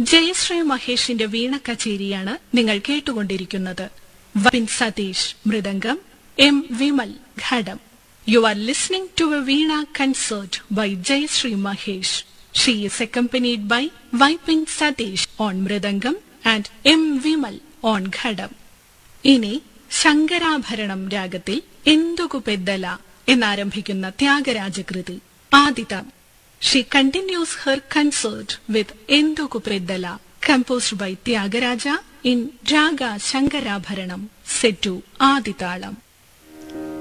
ജയശ്രീ മഹേഷിന്റെ വീണ കച്ചേരിയാണ് നിങ്ങൾ കേട്ടുകൊണ്ടിരിക്കുന്നത് Vipin Satheesh mridangam M Vimal ghatam you are listening to a veena concert by Jayashree Mahesh she is accompanied by Vypin Satheesh on mridangam and M Vimal on ghatam ഇനി ശങ്കരാഭരണം രാഗത്തിൽ എന്തുകു പെദ്ദല എന്നാരംഭിക്കുന്ന ത്യാഗരാജകൃതി ആദിതം she continues her concert with Endhuku Peddala composed by Thyagaraja in raga Shankarabharanam set ആദിതാളം